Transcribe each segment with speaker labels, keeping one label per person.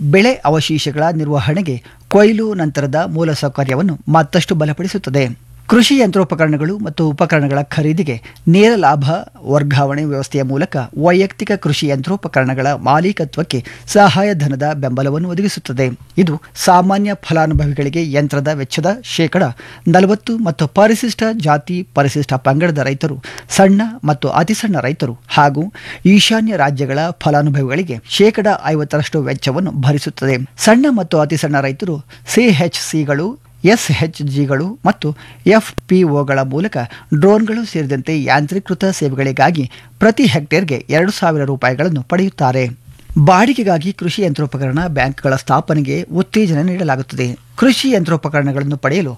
Speaker 1: ಬೆಳೆ ಅವಶೇಷಗಳ ನಿರ್ವಹಣೆಗೆ ಕೊಯ್ಲು ನಂತರದ ಮೂಲಸೌಕರ್ಯವನ್ನು ಮತ್ತಷ್ಟು ಬಲಪಡಿಸುತ್ತದೆ ಕೃಷಿ ಯಂತ್ರೋಪಕರಣಗಳು ಮತ್ತು ಉಪಕರಣಗಳ ಖರೀದಿಗೆ ನೇರ ಲಾಭ ವರ್ಗಾವಣೆ ವ್ಯವಸ್ಥೆಯ ಮೂಲಕ ವೈಯಕ್ತಿಕ ಕೃಷಿ ಯಂತ್ರೋಪಕರಣಗಳ ಮಾಲೀಕತ್ವಕ್ಕೆ ಸಹಾಯಧನದ ಬೆಂಬಲವನ್ನು ಒದಗಿಸುತ್ತದೆ ಇದು ಸಾಮಾನ್ಯ ಫಲಾನುಭವಿಗಳಿಗೆ ಯಂತ್ರದ ವೆಚ್ಚದ ಶೇಕಡ ನಲವತ್ತು ಮತ್ತು ಪರಿಶಿಷ್ಟ ಜಾತಿ ಪರಿಶಿಷ್ಟ ಪಂಗಡದ ರೈತರು ಸಣ್ಣ ಮತ್ತು ಅತಿಸಣ್ಣ ರೈತರು ಹಾಗೂ ಈಶಾನ್ಯ ರಾಜ್ಯಗಳ ಫಲಾನುಭವಿಗಳಿಗೆ ಶೇಕಡ ಐವತ್ತರಷ್ಟು ವೆಚ್ಚವನ್ನು ಭರಿಸುತ್ತದೆ ಸಣ್ಣ ಮತ್ತು ಅತಿಸಣ್ಣ ರೈತರು ಸಿಎಚ್ಸಿಗಳು ಎಸ್ಎಚ್ಜಿಗಳು ಮತ್ತು ಎಫ್ಪಿಒಗಳ ಮೂಲಕ ಡ್ರೋನ್ಗಳು ಸೇರಿದಂತೆ ಯಾಂತ್ರೀಕೃತ ಸೇವೆಗಳಿಗಾಗಿ ಪ್ರತಿ ಹೆಕ್ಟೇರ್ಗೆ ಎರಡು ಸಾವಿರ ರೂಪಾಯಿಗಳನ್ನು ಪಡೆಯುತ್ತಾರೆ ಬಾಡಿಗೆಗಾಗಿ ಕೃಷಿ ಯಂತ್ರೋಪಕರಣ ಬ್ಯಾಂಕ್ಗಳ ಸ್ಥಾಪನೆಗೆ ಉತ್ತೇಜನ ನೀಡಲಾಗುತ್ತದೆ ಕೃಷಿ ಯಂತ್ರೋಪಕರಣಗಳನ್ನು ಪಡೆಯಲು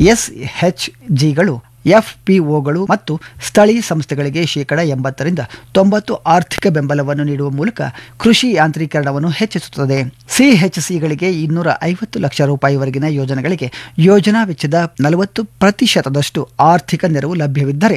Speaker 1: ಎಸ್ಎಚ್ಜಿಗಳು ಎಫ್ಪಿಒಗಳು ಮತ್ತು ಸ್ಥಳೀಯ ಸಂಸ್ಥೆಗಳಿಗೆ ಶೇಕಡ ಎಂಬತ್ತರಿಂದ ತೊಂಬತ್ತು ಆರ್ಥಿಕ ಬೆಂಬಲವನ್ನು ನೀಡುವ ಮೂಲಕ ಕೃಷಿ ಯಾಂತ್ರೀಕರಣವನ್ನು ಹೆಚ್ಚಿಸುತ್ತದೆ ಸಿಎಚ್ಸಿಗಳಿಗೆ ಇನ್ನೂರ ಐವತ್ತು ಲಕ್ಷ ರೂಪಾಯಿವರೆಗಿನ ಯೋಜನೆಗಳಿಗೆ ಯೋಜನಾ ವೆಚ್ಚದ ನಲವತ್ತು ಪ್ರತಿಶತದಷ್ಟು ಆರ್ಥಿಕ ನೆರವು ಲಭ್ಯವಿದ್ದರೆ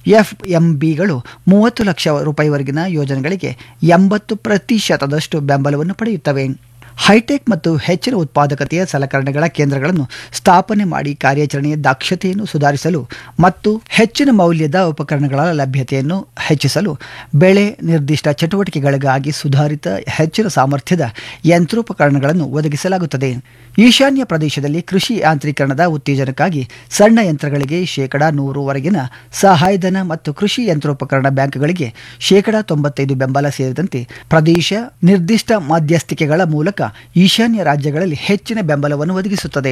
Speaker 1: ಎಫ್ಎಂಬಿಗಳು ಮೂವತ್ತು ಲಕ್ಷ ರೂಪಾಯಿವರೆಗಿನ ಯೋಜನೆಗಳಿಗೆ ಎಂಬತ್ತು ಪ್ರತಿಶತದಷ್ಟು ಬೆಂಬಲವನ್ನು ಪಡೆಯುತ್ತವೆ ಹೈಟೆಕ್ ಮತ್ತು ಹೆಚ್ಚಿನ ಉತ್ಪಾದಕತೆಯ ಸಲಕರಣೆಗಳ ಕೇಂದ್ರಗಳನ್ನು ಸ್ಥಾಪನೆ ಮಾಡಿ ಕಾರ್ಯಾಚರಣೆಯ ದಕ್ಷತೆಯನ್ನು ಸುಧಾರಿಸಲು ಮತ್ತು ಹೆಚ್ಚಿನ ಮೌಲ್ಯದ ಉಪಕರಣಗಳ ಲಭ್ಯತೆಯನ್ನು ಹೆಚ್ಚಿಸಲು ಬೆಳೆ ನಿರ್ದಿಷ್ಟ ಚಟುವಟಿಕೆಗಳಿಗಾಗಿ ಸುಧಾರಿತ ಹೆಚ್ಚಿನ ಸಾಮರ್ಥ್ಯದ ಯಂತ್ರೋಪಕರಣಗಳನ್ನು ಒದಗಿಸಲಾಗುತ್ತದೆ ಈಶಾನ್ಯ ಪ್ರದೇಶದಲ್ಲಿ ಕೃಷಿ ಯಾಂತ್ರೀಕರಣದ ಉತ್ತೇಜನಕ್ಕಾಗಿ ಸಣ್ಣ ಯಂತ್ರಗಳಿಗೆ ಶೇಕಡ ನೂರುವರೆಗಿನ ಸಹಾಯಧನ ಮತ್ತು ಕೃಷಿ ಯಂತ್ರೋಪಕರಣ ಬ್ಯಾಂಕ್ಗಳಿಗೆ ಶೇಕಡ ತೊಂಬತ್ತೈದು ಬೆಂಬಲ ಸೇರಿದಂತೆ ಪ್ರದೇಶ ನಿರ್ದಿಷ್ಟ ಮಧ್ಯಸ್ಥಿಕೆಗಳ ಮೂಲಕ ಈಶಾನ್ಯ ರಾಜ್ಯಗಳಲ್ಲಿ ಹೆಚ್ಚಿನ ಬೆಂಬಲವನ್ನು ಒದಗಿಸುತ್ತದೆ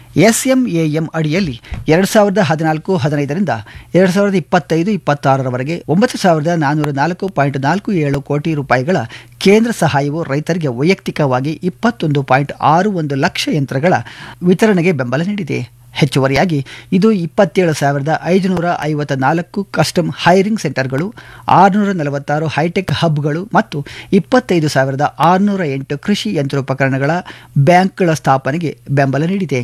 Speaker 1: ಎಸ್ಎಂಎಎಂ ಅಡಿಯಲ್ಲಿ ಎರಡು ಸಾವಿರದ ಹದಿನಾಲ್ಕು ಹದಿನೈದರಿಂದ ಎರಡು ಸಾವಿರದ ಇಪ್ಪತ್ತೈದು ಇಪ್ಪತ್ತಾರರವರೆಗೆ ಒಂಬತ್ತು ಸಾವಿರದ ನಾನ್ನೂರ ನಾಲ್ಕು ಪಾಯಿಂಟ್ ನಾಲ್ಕು ಏಳು ಕೋಟಿ ರೂಪಾಯಿಗಳ ಕೇಂದ್ರ ಸಹಾಯವು ರೈತರಿಗೆ ವೈಯಕ್ತಿಕವಾಗಿ ಇಪ್ಪತ್ತೊಂದು ಪಾಯಿಂಟ್ ಆರು ಒಂದು ಲಕ್ಷ ಯಂತ್ರಗಳ ವಿತರಣೆಗೆ ಬೆಂಬಲ ನೀಡಿದೆ ಹೆಚ್ಚುವರಿಯಾಗಿ ಇದು ಇಪ್ಪತ್ತೇಳು ಸಾವಿರದ ಐದುನೂರ ಐವತ್ತ ನಾಲ್ಕು ಕಸ್ಟಮ್ ಹೈರಿಂಗ್ ಸೆಂಟರ್ಗಳು ಆರುನೂರ ನಲವತ್ತಾರು ಹೈಟೆಕ್ ಹಬ್ಗಳು ಮತ್ತು ಇಪ್ಪತ್ತೈದು ಸಾವಿರದ ಆರುನೂರ ಎಂಟು ಕೃಷಿ ಯಂತ್ರೋಪಕರಣಗಳ ಬ್ಯಾಂಕ್ಗಳ ಸ್ಥಾಪನೆಗೆ ಬೆಂಬಲ ನೀಡಿದೆ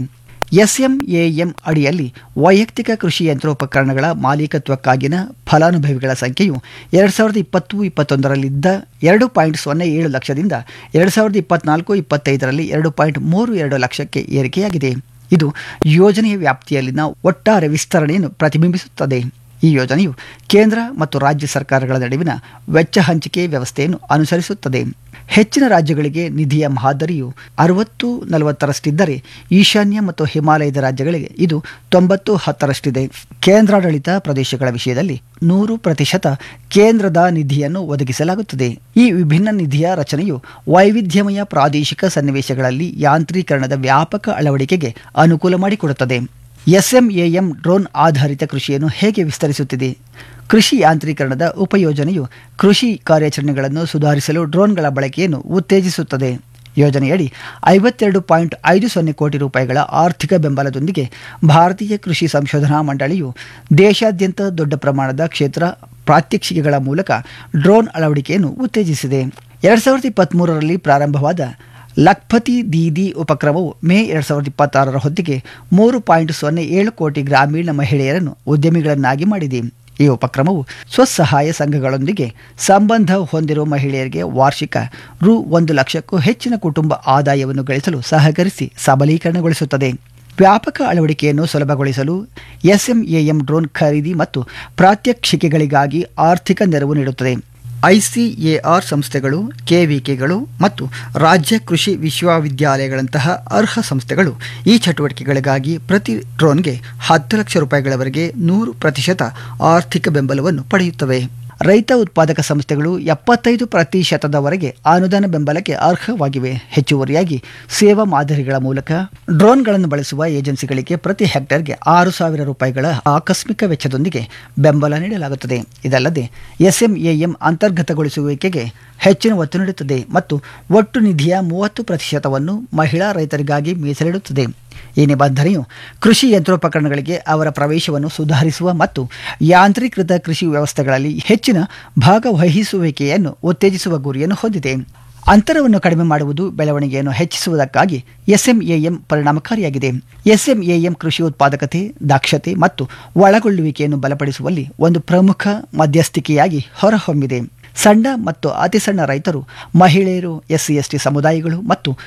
Speaker 1: ಎಸ್ಎಂಎಎಂ ಅಡಿಯಲ್ಲಿ ವೈಯಕ್ತಿಕ ಕೃಷಿ ಯಂತ್ರೋಪಕರಣಗಳ ಮಾಲೀಕತ್ವಕ್ಕಾಗಿನ ಫಲಾನುಭವಿಗಳ ಸಂಖ್ಯೆಯು ಎರಡು ಸಾವಿರದ ಇಪ್ಪತ್ತು ಇಪ್ಪತ್ತೊಂದರಲ್ಲಿದ್ದ ಎರಡು ಪಾಯಿಂಟ್ ಸೊನ್ನೆ ಏಳು ಲಕ್ಷದಿಂದ ಎರಡು ಸಾವಿರದ ಇಪ್ಪತ್ನಾಲ್ಕು ಇಪ್ಪತ್ತೈದರಲ್ಲಿ ಎರಡು ಪಾಯಿಂಟ್ ಮೂರು ಎರಡು ಲಕ್ಷಕ್ಕೆ ಏರಿಕೆಯಾಗಿದೆ ಇದು ಯೋಜನೆಯ ವ್ಯಾಪ್ತಿಯಲ್ಲಿನ ಒಟ್ಟಾರೆ ವಿಸ್ತರಣೆಯನ್ನು ಪ್ರತಿಬಿಂಬಿಸುತ್ತದೆ ಈ ಯೋಜನೆಯು ಕೇಂದ್ರ ಮತ್ತು ರಾಜ್ಯ ಸರ್ಕಾರಗಳ ನಡುವಿನ ವೆಚ್ಚ ಹಂಚಿಕೆ ವ್ಯವಸ್ಥೆಯನ್ನು ಅನುಸರಿಸುತ್ತದೆ ಹೆಚ್ಚಿನ ರಾಜ್ಯಗಳಿಗೆ ನಿಧಿಯ ಮಾದರಿಯು ಅರವತ್ತು ನಲವತ್ತರಷ್ಟಿದ್ದರೆ ಈಶಾನ್ಯ ಮತ್ತು ಹಿಮಾಲಯದ ರಾಜ್ಯಗಳಿಗೆ ಇದು ತೊಂಬತ್ತು ಹತ್ತರಷ್ಟಿದೆ ಕೇಂದ್ರಾಡಳಿತ ಪ್ರದೇಶಗಳ ವಿಷಯದಲ್ಲಿ ನೂರು ಪ್ರತಿಶತ ಕೇಂದ್ರದ ನಿಧಿಯನ್ನು ಒದಗಿಸಲಾಗುತ್ತದೆ ಈ ವಿಭಿನ್ನ ನಿಧಿಯ ರಚನೆಯು ವೈವಿಧ್ಯಮಯ ಪ್ರಾದೇಶಿಕ ಸನ್ನಿವೇಶಗಳಲ್ಲಿ ಯಾಂತ್ರೀಕರಣದ ವ್ಯಾಪಕ ಅಳವಡಿಕೆಗೆ ಅನುಕೂಲ ಮಾಡಿಕೊಡುತ್ತದೆ ಎಸ್ಎಂಎಎಂ ಡ್ರೋನ್ ಆಧಾರಿತ ಕೃಷಿಯನ್ನು ಹೇಗೆ ವಿಸ್ತರಿಸುತ್ತಿದೆ ಕೃಷಿ ಯಾಂತ್ರೀಕರಣದ ಉಪಯೋಜನೆಯು ಕೃಷಿ ಕಾರ್ಯಾಚರಣೆಗಳನ್ನು ಸುಧಾರಿಸಲು ಡ್ರೋನ್ಗಳ ಬಳಕೆಯನ್ನು ಉತ್ತೇಜಿಸುತ್ತದೆ ಯೋಜನೆಯಡಿ ಐವತ್ತೆರಡು ಪಾಯಿಂಟ್ ಐದು ಸೊನ್ನೆ ಕೋಟಿ ರೂಪಾಯಿಗಳ ಆರ್ಥಿಕ ಬೆಂಬಲದೊಂದಿಗೆ ಭಾರತೀಯ ಕೃಷಿ ಸಂಶೋಧನಾ ಮಂಡಳಿಯು ದೇಶಾದ್ಯಂತ ದೊಡ್ಡ ಪ್ರಮಾಣದ ಕ್ಷೇತ್ರ ಪ್ರಾತ್ಯಕ್ಷಿಕೆಗಳ ಮೂಲಕ ಡ್ರೋನ್ ಅಳವಡಿಕೆಯನ್ನು ಉತ್ತೇಜಿಸಿದೆ ಎರಡು ಸಾವಿರದ ಇಪ್ಪತ್ತ್ಮೂರರಲ್ಲಿ ಪ್ರಾರಂಭವಾದ ಲಖ್ಪತಿ ದೀದಿ ಉಪಕ್ರಮವು ಮೇ ಎರಡು ಸಾವಿರದ ಇಪ್ಪತ್ತಾರರ ಹೊತ್ತಿಗೆ ಮೂರು ಪಾಯಿಂಟ್ ಸೊನ್ನೆ ಏಳು ಕೋಟಿ ಗ್ರಾಮೀಣ ಮಹಿಳೆಯರನ್ನು ಉದ್ಯಮಿಗಳನ್ನಾಗಿ ಮಾಡಿದೆ ಈ ಉಪಕ್ರಮವು ಸ್ವಸಹಾಯ ಸಂಘಗಳೊಂದಿಗೆ ಸಂಬಂಧ ಹೊಂದಿರುವ ಮಹಿಳೆಯರಿಗೆ ವಾರ್ಷಿಕ ರು ಒಂದು ಲಕ್ಷಕ್ಕೂ ಹೆಚ್ಚಿನ ಕುಟುಂಬ ಆದಾಯವನ್ನು ಗಳಿಸಲು ಸಹಕರಿಸಿ ಸಬಲೀಕರಣಗೊಳಿಸುತ್ತದೆ ವ್ಯಾಪಕ ಅಳವಡಿಕೆಯನ್ನು ಸುಲಭಗೊಳಿಸಲು ಎಸ್ಎಂಎಎಂ ಡ್ರೋನ್ ಖರೀದಿ ಮತ್ತು ಪ್ರಾತ್ಯಕ್ಷಿಕೆಗಳಿಗಾಗಿ ಆರ್ಥಿಕ ನೆರವು ನೀಡುತ್ತದೆ ಐಸಿಎಆರ್ ಸಂಸ್ಥೆಗಳು ಕೆವಿಕೆಗಳು ಮತ್ತು ರಾಜ್ಯ ಕೃಷಿ ವಿಶ್ವವಿದ್ಯಾಲಯಗಳಂತಹ ಅರ್ಹ ಸಂಸ್ಥೆಗಳು ಈ ಚಟುವಟಿಕೆಗಳಿಗಾಗಿ ಪ್ರತಿ ಡ್ರೋನ್ಗೆ ಹತ್ತು ಲಕ್ಷ ರೂಪಾಯಿಗಳವರೆಗೆ ನೂರು ಪ್ರತಿಶತ ಆರ್ಥಿಕ ಬೆಂಬಲವನ್ನು ಪಡೆಯುತ್ತವೆ ರೈತ ಉತ್ಪಾದಕ ಸಂಸ್ಥೆಗಳು ಎಪ್ಪತ್ತೈದು ಪ್ರತಿಶತದವರೆಗೆ ಅನುದಾನ ಬೆಂಬಲಕ್ಕೆ ಅರ್ಹವಾಗಿವೆ ಹೆಚ್ಚುವರಿಯಾಗಿ ಸೇವಾ ಮಾದರಿಗಳ ಮೂಲಕ ಡ್ರೋನ್ಗಳನ್ನು ಬಳಸುವ ಏಜೆನ್ಸಿಗಳಿಗೆ ಪ್ರತಿ ಹೆಕ್ಟೇರ್ಗೆ ಆರು ಸಾವಿರ ರೂಪಾಯಿಗಳ ಆಕಸ್ಮಿಕ ವೆಚ್ಚದೊಂದಿಗೆ ಬೆಂಬಲ ನೀಡಲಾಗುತ್ತದೆ ಇದಲ್ಲದೆ ಎಸ್ಎಂಎಎಂ ಅಂತರ್ಗತಗೊಳಿಸುವಿಕೆಗೆ ಹೆಚ್ಚಿನ ಒತ್ತು ನೀಡುತ್ತದೆ ಮತ್ತು ಒಟ್ಟು ನಿಧಿಯ ಮೂವತ್ತು ಪ್ರತಿಶತವನ್ನು ಮಹಿಳಾ ರೈತರಿಗಾಗಿ ಮೀಸಲಿಡುತ್ತದೆ ಈ ನಿಬಂಧನೆಯು ಕೃಷಿ ಯಂತ್ರೋಪಕರಣಗಳಿಗೆ ಅವರ ಪ್ರವೇಶವನ್ನು ಸುಧಾರಿಸುವ ಮತ್ತು ಯಾಂತ್ರೀಕೃತ ಕೃಷಿ ವ್ಯವಸ್ಥೆಗಳಲ್ಲಿ ಹೆಚ್ಚಿನ ಭಾಗವಹಿಸುವಿಕೆಯನ್ನು ಉತ್ತೇಜಿಸುವ ಗುರಿಯನ್ನು ಹೊಂದಿದೆ ಅಂತರವನ್ನು ಕಡಿಮೆ ಮಾಡುವುದು ಬೆಳವಣಿಗೆಯನ್ನು ಹೆಚ್ಚಿಸುವುದಕ್ಕಾಗಿ ಎಸ್ಎಂಎಎಂ ಪರಿಣಾಮಕಾರಿಯಾಗಿದೆ ಎಸ್ಎಂಎಎಂ ಕೃಷಿ ಉತ್ಪಾದಕತೆ ದಕ್ಷತೆ ಮತ್ತು ಒಳಗೊಳ್ಳುವಿಕೆಯನ್ನು ಬಲಪಡಿಸುವಲ್ಲಿ ಒಂದು ಪ್ರಮುಖ ಮಧ್ಯಸ್ಥಿಕೆಯಾಗಿ ಹೊರಹೊಮ್ಮಿದೆ ಸಣ್ಣ ಮತ್ತು ಅತಿ ಸಣ್ಣ ರೈತರು ಮಹಿಳೆಯರು ಎಸ್ಸಿ ಎಸ್ಟಿ ಸಮುದಾಯಗಳು ಮತ್ತು